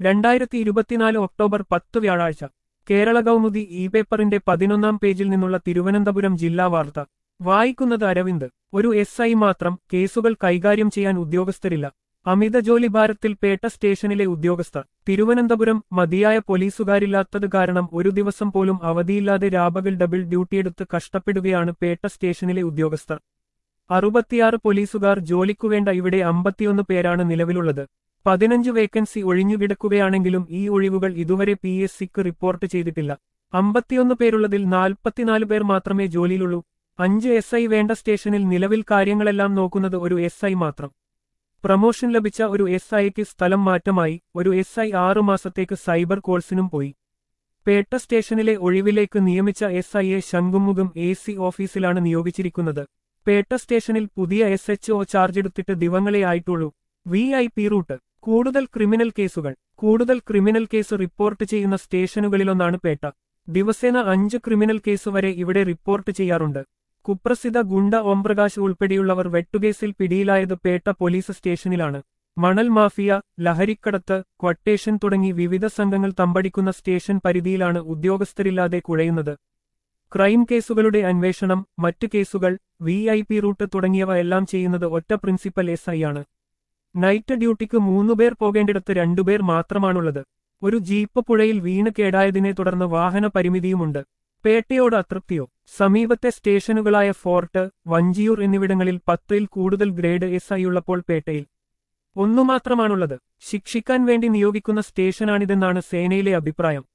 രണ്ടായിരത്തി ഇരുപത്തിനാല് ഒക്ടോബർ പത്ത് വ്യാഴാഴ്ച കേരള കൗമുദി ഇ പേപ്പറിന്റെ പതിനൊന്നാം പേജിൽ നിന്നുള്ള തിരുവനന്തപുരം ജില്ലാ വാർത്ത വായിക്കുന്നത് അരവിന്ദ് ഒരു എസ് ഐ മാത്രം കേസുകൾ കൈകാര്യം ചെയ്യാൻ ഉദ്യോഗസ്ഥരില്ല അമിത ജോലി ഭാരത്തിൽ പേട്ട സ്റ്റേഷനിലെ ഉദ്യോഗസ്ഥർ തിരുവനന്തപുരം മതിയായ പോലീസുകാരില്ലാത്തത് കാരണം ഒരു ദിവസം പോലും അവധിയില്ലാതെ രാപകൽ ഡബിൾ ഡ്യൂട്ടിയെടുത്ത് കഷ്ടപ്പെടുകയാണ് പേട്ട സ്റ്റേഷനിലെ ഉദ്യോഗസ്ഥർ അറുപത്തിയാറ് പോലീസുകാർ ജോലിക്കുവേണ്ട ഇവിടെ അമ്പത്തിയൊന്ന് പേരാണ് നിലവിലുള്ളത് പതിനഞ്ച് വേക്കൻസി ഒഴിഞ്ഞുകിടക്കുകയാണെങ്കിലും ഈ ഒഴിവുകൾ ഇതുവരെ പി എസ് സിക്ക് റിപ്പോർട്ട് ചെയ്തിട്ടില്ല അമ്പത്തിയൊന്ന് പേരുള്ളതിൽ നാൽപ്പത്തിനാല് പേർ മാത്രമേ ജോലിയിലുള്ളൂ അഞ്ച് എസ് ഐ വേണ്ട സ്റ്റേഷനിൽ നിലവിൽ കാര്യങ്ങളെല്ലാം നോക്കുന്നത് ഒരു എസ് ഐ മാത്രം പ്രമോഷൻ ലഭിച്ച ഒരു എസ് ഐക്ക് സ്ഥലം മാറ്റമായി ഒരു എസ് ഐ ആറു മാസത്തേക്ക് സൈബർ കോഴ്സിനും പോയി പേട്ട സ്റ്റേഷനിലെ ഒഴിവിലേക്ക് നിയമിച്ച എസ് ഐയെ ശംഖുമുഖം എ സി ഓഫീസിലാണ് നിയോഗിച്ചിരിക്കുന്നത് പേട്ട സ്റ്റേഷനിൽ പുതിയ എസ് എച്ച് ഒ ചാർജ് എടുത്തിട്ട് ദിവങ്ങളെ ആയിട്ടുള്ളൂ വി ഐ പി റൂട്ട് കൂടുതൽ ക്രിമിനൽ കേസുകൾ കൂടുതൽ ക്രിമിനൽ കേസ് റിപ്പോർട്ട് ചെയ്യുന്ന സ്റ്റേഷനുകളിലൊന്നാണ് പേട്ട ദിവസേന അഞ്ച് ക്രിമിനൽ കേസ് വരെ ഇവിടെ റിപ്പോർട്ട് ചെയ്യാറുണ്ട് കുപ്രസിദ്ധ ഗുണ്ട ഓംപ്രകാശ് ഉൾപ്പെടെയുള്ളവർ വെട്ടുകേസിൽ പിടിയിലായത് പേട്ട പോലീസ് സ്റ്റേഷനിലാണ് മണൽ മാഫിയ ലഹരിക്കടത്ത് ക്വട്ടേഷൻ തുടങ്ങി വിവിധ സംഘങ്ങൾ തമ്പടിക്കുന്ന സ്റ്റേഷൻ പരിധിയിലാണ് ഉദ്യോഗസ്ഥരില്ലാതെ കുഴയുന്നത് ക്രൈം കേസുകളുടെ അന്വേഷണം മറ്റു കേസുകൾ വി ഐ പി റൂട്ട് തുടങ്ങിയവ എല്ലാം ചെയ്യുന്നത് ഒറ്റ പ്രിൻസിപ്പൽ എസ് ഐ ആണ് നൈറ്റ് ഡ്യൂട്ടിക്ക് മൂന്നുപേർ പോകേണ്ടിടത്ത് രണ്ടുപേർ മാത്രമാണുള്ളത് ഒരു ജീപ്പ് പുഴയിൽ വീണ് കേടായതിനെ തുടർന്ന് വാഹന പരിമിതിയുമുണ്ട് പേട്ടയോട് അതൃപ്തിയോ സമീപത്തെ സ്റ്റേഷനുകളായ ഫോർട്ട് വഞ്ചിയൂർ എന്നിവിടങ്ങളിൽ പത്തിൽ കൂടുതൽ ഗ്രേഡ് എസ് ഐ ഉള്ളപ്പോൾ പേട്ടയിൽ ഒന്നു മാത്രമാണുള്ളത് ശിക്ഷിക്കാൻ വേണ്ടി നിയോഗിക്കുന്ന സ്റ്റേഷനാണിതെന്നാണ് സേനയിലെ അഭിപ്രായം